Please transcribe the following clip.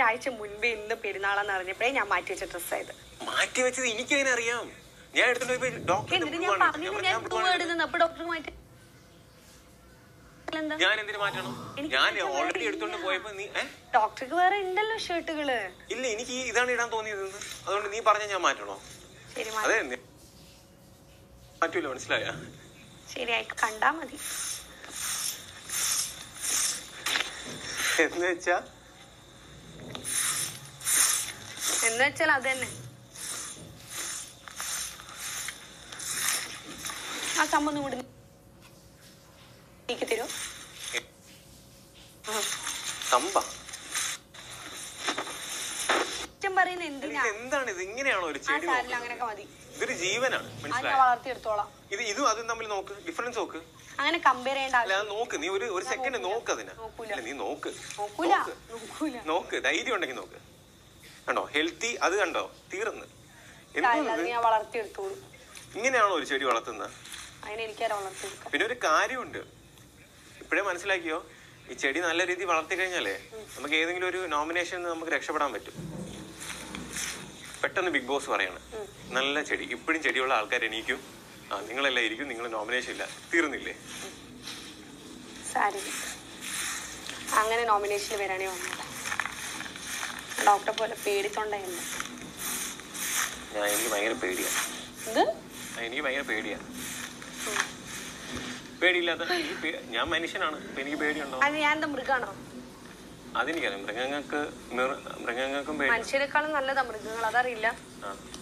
ഒരാഴ്ച മുൻപേ ഇന്ന് പെരുന്നാളെന്ന് അറിഞ്ഞപ്പോഴേ ഞാൻ മാറ്റി വെച്ച ഡ്രസ്സായത് മാറ്റി വെച്ചത് എനിക്ക് അതിനെ അറിയാം ഞാൻ എടുത്തോണ്ട് പോയി ഡോക്ടർ എന്നിട്ട് ഞാൻ പറഞ്ഞില്ല ഞാൻ ബ്ലൂ എടുക്കുന്നു അപ്പൊ ഡോക്ടർ മാറ്റി എന്താ ഞാൻ എന്തിനു മാറ്റണം എനിക്ക് ഞാൻ മാറ്റാൻ ഓൾറെഡി വേറെ എടുത്തോണ്ട് ഇല്ല. പോയപ്പോ നീ ഏ ഡോക്ടർക്ക് വേറെ ഉണ്ടല്ലോ ഷർട്ടുകള് ഇല്ല എനിക്ക് ഈ ഇതാണ് ഇടാൻ തോന്നിയത് അതുകൊണ്ട് നീ പറഞ്ഞ ഞാൻ മാറ്റണോ ശരി അതെ മാറ്റി നീ- മാറ്റൂല മനസ്സിലായ ശരി ആയി കണ്ടാ മതി എന്ന് വെച്ചാ എന്ന് വെച്ചാൽ അത് തന്നെ ആ കമ്പൊന്നും കൂടി നീക്കി തരൂ കമ്പ കുറ്റം പറയുന്ന എന്തിനാ ഇത് എന്താണ് ഇത് ഇങ്ങനെയാണോ ഒരു ആ ചെടി സാരിൽ നോക്കുന്നത്? അങ്ങനെയൊക്കെ മതി ഇതൊരു ജീവനാണ് അത് ഞാൻ മനസ്സിലായ വളർത്തിയെടുത്തോളാം ഇത് ഇതും അതും തമ്മിൽ നോക്ക് ഡിഫറൻസ് നോക്ക് അങ്ങനെ കമ്പയർ ചെയ്യേണ്ട അല്ല ആവശ്യം അത് നോക്ക് നീ ഒരു ഒരു സെക്കൻഡ് നോക്ക് അതിനെ നോക്കൂല. അല്ല, നീ നോക്ക് നോക്കൂല നോക്ക്. നോക്കൂല നോക്ക് ധൈര്യം ഉണ്ടെങ്കിൽ നോക്ക് കണ്ടോ ഹെൽത്തി അത് കണ്ടോ തീർന്ന് സാരില്ല, എന്തോ അത് ഇത്? ഞാൻ വളർത്തിയെടുത്തോളൂ ഇങ്ങനെയാണോ ഒരു ചെടി വളർത്തുന്നത് അതിന് എനിക്കാരാ വളർത്തിയെടുക്കാം പിന്നെ ഒരു കാര്യമുണ്ട് ഇപ്പോഴേ മനസ്സിലാക്കിയോ ഈ ചെടി നല്ല രീതിയിൽ വളർത്തി കഴിഞ്ഞാലേ നമുക്ക് ഏതെങ്കിലും ഒരു നോമിനേഷൻ നമുക്ക് രക്ഷപ്പെടാൻ പറ്റും പെട്ടെന്ന് ബിഗ് ബോസ് പറയാണ് നല്ല ചെടി ഇപ്പോഴും ചെടിയുള്ള ആൾക്കാർ എണീക്കും ആ നിങ്ങളെല്ലാം ഇരിക്കും നിങ്ങൾ നോമിനേഷൻ ഇല്ല തീർന്നില്ലേ സാരില്ല അങ്ങനെ നോമിനേഷനിൽ വരാനേ വന്നതാ ഡോക്ടറെ പോലെ പേടിത്തൊണ്ടയല്ല ഞാൻ എനിക്ക് ഭയങ്കര പേടിയാ ഇത് ആ, എനിക്ക് ഭയങ്കര പേടിയാ പേടിയില്ലാത്ത എനിക്ക് പേ- ഞാൻ മനുഷ്യനാണ് അപ്പൊ എനിക്ക് പേടിയുണ്ടോ അത് ഞാൻ എന്താ മൃഗാണോ അതെനിക്കറിയാം മൃഗങ്ങൾക്ക് മിർ- മൃഗങ്ങൾക്കും പേടി മനുഷ്യരെക്കാളും നല്ലതാ മൃഗങ്ങൾ അതറിയില്ല ആ